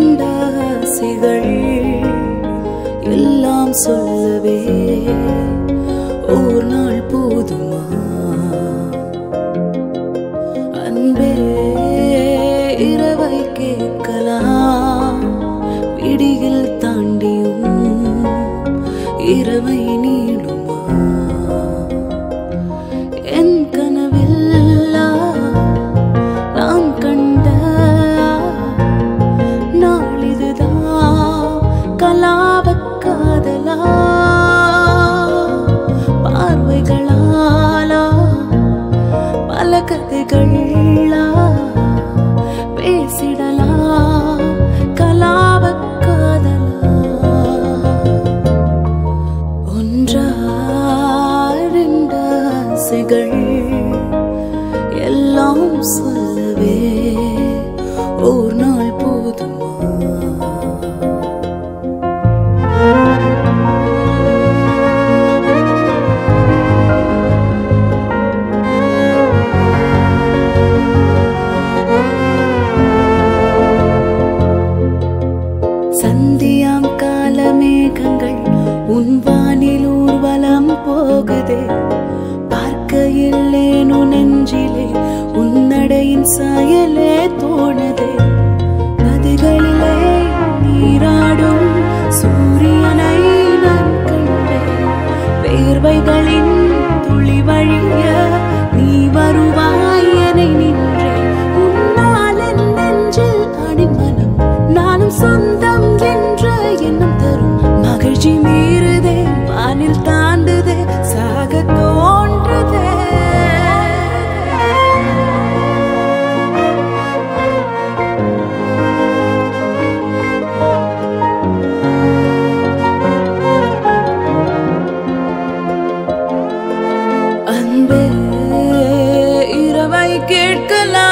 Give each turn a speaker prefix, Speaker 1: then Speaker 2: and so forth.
Speaker 1: ரெண்ட ஆசைகள் எல்லாம் சொல்லவே ஒரு நாள் போதுமா அன்பே இரவை கேட்கலாம் விடியில் தாண்டியும் இரவை நீளுமா என் கனவில்லா நான் கண்ட நாளிதுதான் கலாபக் காதலா பார்வைகளாலா பல கதைகளா பேசிடலாம் கலாபக் காதலா ஒன்றாரிந்த ஆசைகள் எல்லாம் சொல்லவே ஒரு நாள் போதுமா சந்தியாம் கால மேகங்கள் உன் வானில் ஊர்வலம் போகுதே பார்க்கையில் ஏனோ நெஞ்சிலே உன்னடையின் சாயலே தோணுதே நதிகளிலே நீராடும் சூரியனை நான் கண்டேன் வேர்வைகளின் துளி வழிய நீ வருவாய் என நின்றேன் உன்னால் என் நெஞ்சில் அடிமனம் நானும் சொந்தம் என்ற எண்ணம் தரும் மகிழ்ச்சி மீறுதே வானில் தாண்டுதே சாக தோன்றுதே அன்பே இரவை கேட்கலாம்